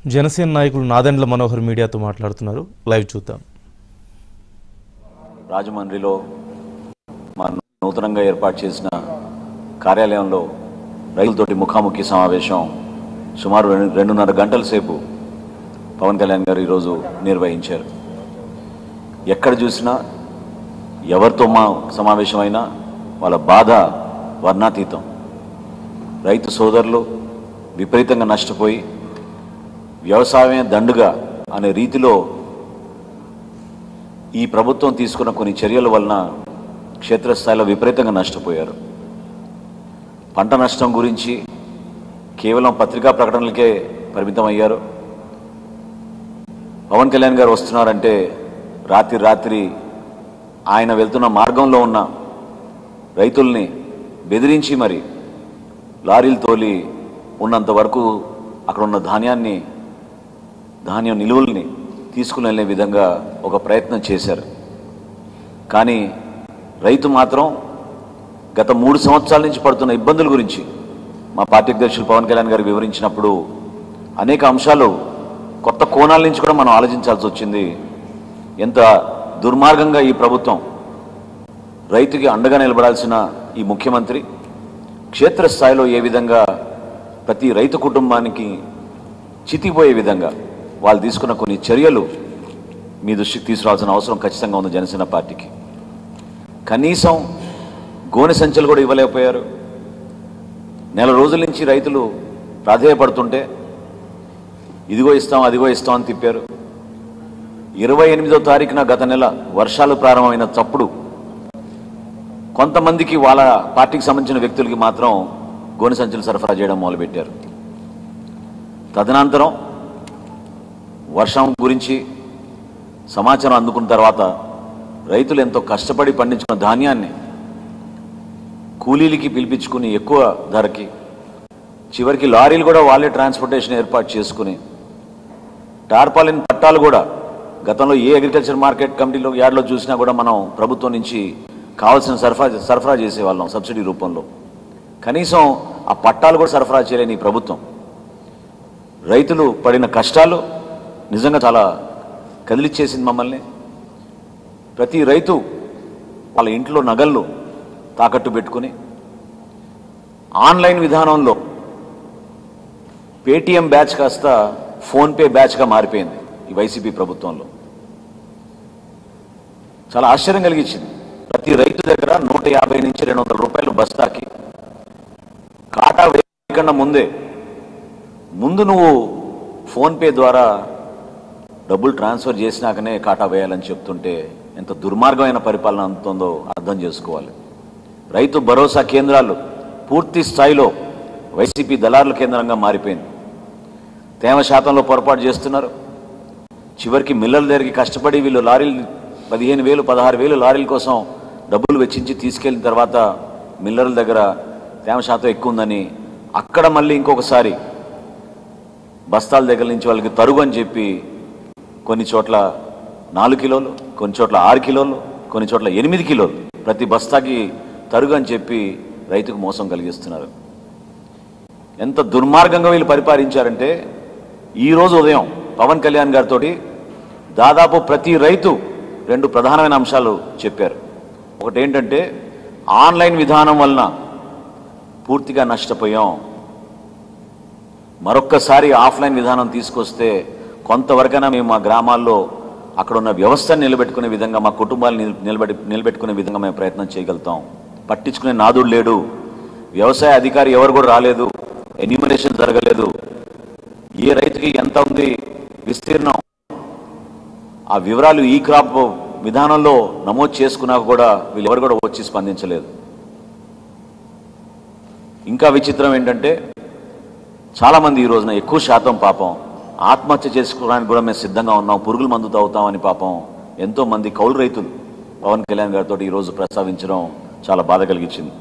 జనసేన నాయకులు నాదెండ్ల మనోహర్ మీడియాతో మాట్లాడుతున్నారు లైవ్ చూద్దాం రాజమండ్రిలో మా నూతనంగా ఏర్పాటు చేసిన కార్యాలయంలో రైతులతోటి ముఖాముఖి సమావేశం సుమారు రెండు- రెండున్నర గంటల సేపు పవన్ కళ్యాణ్ గారు ఈరోజు నిర్వహించారు ఎక్కడ చూసినా ఎవరితో మా సమావేశమైనా వాళ్ళ బాధ వర్ణాతీతం రైతు సోదరులు విపరీతంగా నష్టపోయి వ్యవసాయమే దండుగా అనే రీతిలో ఈ ప్రభుత్వం తీసుకున్న కొన్ని చర్యల వలన క్షేత్రస్థాయిలో విపరీతంగా నష్టపోయారు పంట నష్టం గురించి కేవలం పత్రికా ప్రకటనలకే పరిమితం అయ్యారు పవన్ కళ్యాణ్ గారు వస్తున్నారంటే రాత్రి రాత్రి ఆయన వెళ్తున్న మార్గంలో ఉన్న రైతుల్ని బెదిరించి మరి లారీలు తోలి ఉన్నంత వరకు అక్కడ ఉన్న ధాన్యాన్ని ధాన్యం నిలువల్ని తీసుకుని వెళ్ళే విధంగా ఒక ప్రయత్నం చేశారు కానీ రైతు మాత్రం గత మూడు సంవత్సరాల నుంచి పడుతున్న ఇబ్బందుల గురించి మా పార్టీ అధ్యక్షులు పవన్ కళ్యాణ్ గారు వివరించినప్పుడు అనేక అంశాలు కొత్త కోణాల నుంచి కూడా మనం ఆలోచించాల్సి వచ్చింది ఎంత దుర్మార్గంగా ఈ ప్రభుత్వం రైతుకి అండగా నిలబడాల్సిన ఈ ముఖ్యమంత్రి క్షేత్రస్థాయిలో ఏ విధంగా ప్రతి రైతు కుటుంబానికి చితిపోయే విధంగా వాళ్ళు తీసుకున్న కొన్ని చర్యలు మీ దృష్టికి తీసుకురావాల్సిన అవసరం ఖచ్చితంగా ఉంది జనసేన పార్టీకి కనీసం గోనె సంచులు కూడా ఇవ్వలేకపోయారు నెల రోజుల నుంచి రైతులు ప్రాధేయపడుతుంటే ఇదిగో ఇస్తాం అదిగో ఇస్తాం అని తిప్పారు ఇరవై ఎనిమిదో తారీఖున గత నెల వర్షాలు ప్రారంభమైన తప్పుడు కొంతమందికి వాళ్ళ పార్టీకి సంబంధించిన వ్యక్తులకి మాత్రం గోనె సంచులు సరఫరా చేయడం మొదలుపెట్టారు తదనంతరం వర్షం గురించి సమాచారం అందుకున్న తర్వాత రైతులు ఎంతో కష్టపడి పండించుకున్న ధాన్యాన్ని కూలీలకి పిలిపించుకుని ఎక్కువ ధరకి చివరికి లారీలు కూడా వాళ్ళే ట్రాన్స్పోర్టేషన్ ఏర్పాటు చేసుకుని టార్పాలిన్ పట్టాలు కూడా గతంలో ఏ అగ్రికల్చర్ మార్కెట్ కమిటీలో యార్డ్లో చూసినా కూడా మనం ప్రభుత్వం నుంచి కావాల్సిన సరఫరా సరఫరా చేసేవాళ్ళం సబ్సిడీ రూపంలో కనీసం ఆ పట్టాలు కూడా సరఫరా చేయలేని ఈ ప్రభుత్వం రైతులు పడిన కష్టాలు నిజంగా చాలా కదిలిచ్చేసింది మమ్మల్ని ప్రతి రైతు వాళ్ళ ఇంట్లో నగళ్ళు తాకట్టు పెట్టుకుని ఆన్లైన్ విధానంలో పేటీఎం బ్యాచ్ కాస్త ఫోన్పే బ్యాచ్గా మారిపోయింది ఈ వైసీపీ ప్రభుత్వంలో చాలా ఆశ్చర్యం కలిగించింది ప్రతి రైతు దగ్గర నూట యాభై నుంచి రెండు వందల రూపాయలు బస్తాకి కాటా వేయకుండా ముందే ముందు నువ్వు ఫోన్పే ద్వారా డబ్బులు ట్రాన్స్ఫర్ చేసినాకనే కాటా వేయాలని చెప్తుంటే ఎంత దుర్మార్గమైన పరిపాలన అందుతుందో అర్థం చేసుకోవాలి రైతు భరోసా కేంద్రాలు పూర్తి స్థాయిలో వైసీపీ దళారుల కేంద్రంగా మారిపోయింది తేమ శాతంలో పొరపాటు చేస్తున్నారు చివరికి మిల్లల దగ్గరికి కష్టపడి వీళ్ళు లారీలు పదిహేను వేలు పదహారు వేలు లారీల కోసం డబ్బులు వెచ్చించి తీసుకెళ్ళిన తర్వాత మిల్లర్ల దగ్గర తేమ శాతం ఎక్కువ ఉందని అక్కడ మళ్ళీ ఇంకొకసారి బస్తాల దగ్గర నుంచి వాళ్ళకి తరుగు అని చెప్పి కొన్ని చోట్ల నాలుగు కిలోలు కొన్ని చోట్ల ఆరు కిలోలు కొన్ని చోట్ల ఎనిమిది కిలోలు ప్రతి బస్తాకి తరుగు అని చెప్పి రైతుకు మోసం కలిగిస్తున్నారు ఎంత దుర్మార్గంగా వీళ్ళు పరిపాలించారంటే ఈరోజు ఉదయం పవన్ కళ్యాణ్ గారితో దాదాపు ప్రతి రైతు రెండు ప్రధానమైన అంశాలు చెప్పారు ఒకటి ఏంటంటే ఆన్లైన్ విధానం వలన పూర్తిగా నష్టపోయాం మరొక్కసారి ఆఫ్లైన్ విధానం తీసుకొస్తే కొంతవరకైనా మేము మా గ్రామాల్లో అక్కడ ఉన్న వ్యవస్థను నిలబెట్టుకునే విధంగా మా కుటుంబాలు నిలబెట్టి నిలబెట్టుకునే విధంగా మేము ప్రయత్నం చేయగలుగుతాం పట్టించుకునే నాదుడు లేడు వ్యవసాయ అధికారి ఎవరు కూడా రాలేదు ఎన్యూమినేషన్ జరగలేదు ఏ రైతుకి ఎంత ఉంది విస్తీర్ణం ఆ వివరాలు ఈ క్రాప్ విధానంలో నమోదు చేసుకున్నాక కూడా వీళ్ళు ఎవరు కూడా వచ్చి స్పందించలేదు ఇంకా విచిత్రం ఏంటంటే చాలామంది ఈ రోజున ఎక్కువ శాతం పాపం ఆత్మహత్య చేసుకోవడానికి కూడా మేము సిద్ధంగా ఉన్నాం పురుగుల మందు తాగుతామని పాపం ఎంతో మంది కౌలు రైతులు పవన్ కళ్యాణ్ గారితో ఈరోజు ప్రస్తావించడం చాలా బాధ కలిగించింది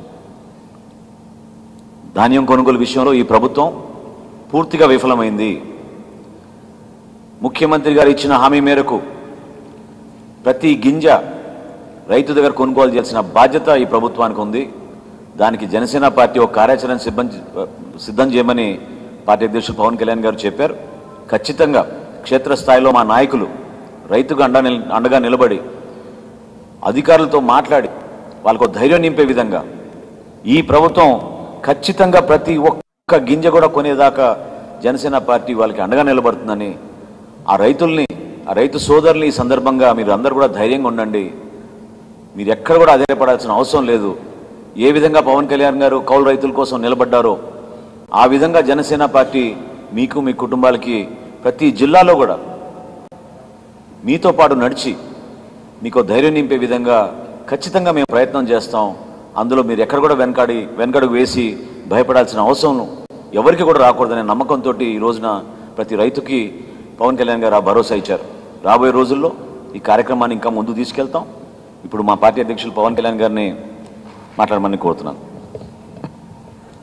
ధాన్యం కొనుగోలు విషయంలో ఈ ప్రభుత్వం పూర్తిగా విఫలమైంది ముఖ్యమంత్రి గారు ఇచ్చిన హామీ మేరకు ప్రతి గింజ రైతు దగ్గర కొనుగోలు చేయాల్సిన బాధ్యత ఈ ప్రభుత్వానికి ఉంది దానికి జనసేన పార్టీ ఒక కార్యాచరణ సిద్ధం సిద్ధం చేయమని పార్టీ అధ్యక్షుడు పవన్ కళ్యాణ్ గారు చెప్పారు ఖచ్చితంగా క్షేత్రస్థాయిలో మా నాయకులు రైతుకు అండ నిల్- అండగా నిలబడి అధికారులతో మాట్లాడి వాళ్ళకు ధైర్యం నింపే విధంగా ఈ ప్రభుత్వం ఖచ్చితంగా ప్రతి ఒక్క గింజ కూడా కొనేదాకా జనసేన పార్టీ వాళ్ళకి అండగా నిలబడుతుందని ఆ రైతుల్ని ఆ రైతు సోదరుల్ని ఈ సందర్భంగా మీరు అందరూ కూడా ధైర్యంగా ఉండండి మీరు ఎక్కడ కూడా అధైర్యపడాల్సిన అవసరం లేదు ఏ విధంగా పవన్ కళ్యాణ్ గారు కౌలు రైతుల కోసం నిలబడ్డారో ఆ విధంగా జనసేన పార్టీ మీకు మీ కుటుంబాలకి ప్రతి జిల్లాలో కూడా మీతో పాటు నడిచి మీకు ధైర్యం నింపే విధంగా ఖచ్చితంగా మేము ప్రయత్నం చేస్తాం అందులో మీరు ఎక్కడ కూడా వెనకాడి వెనకడుగు వేసి భయపడాల్సిన అవసరం ఎవరికి కూడా రాకూడదనే నమ్మకంతో ఈ రోజున ప్రతి రైతుకి పవన్ కళ్యాణ్ గారు ఆ భరోసా ఇచ్చారు రాబోయే రోజుల్లో ఈ కార్యక్రమాన్ని ఇంకా ముందు తీసుకెళ్తాం ఇప్పుడు మా పార్టీ అధ్యక్షులు పవన్ కళ్యాణ్ గారిని మాట్లాడమని కోరుతున్నాను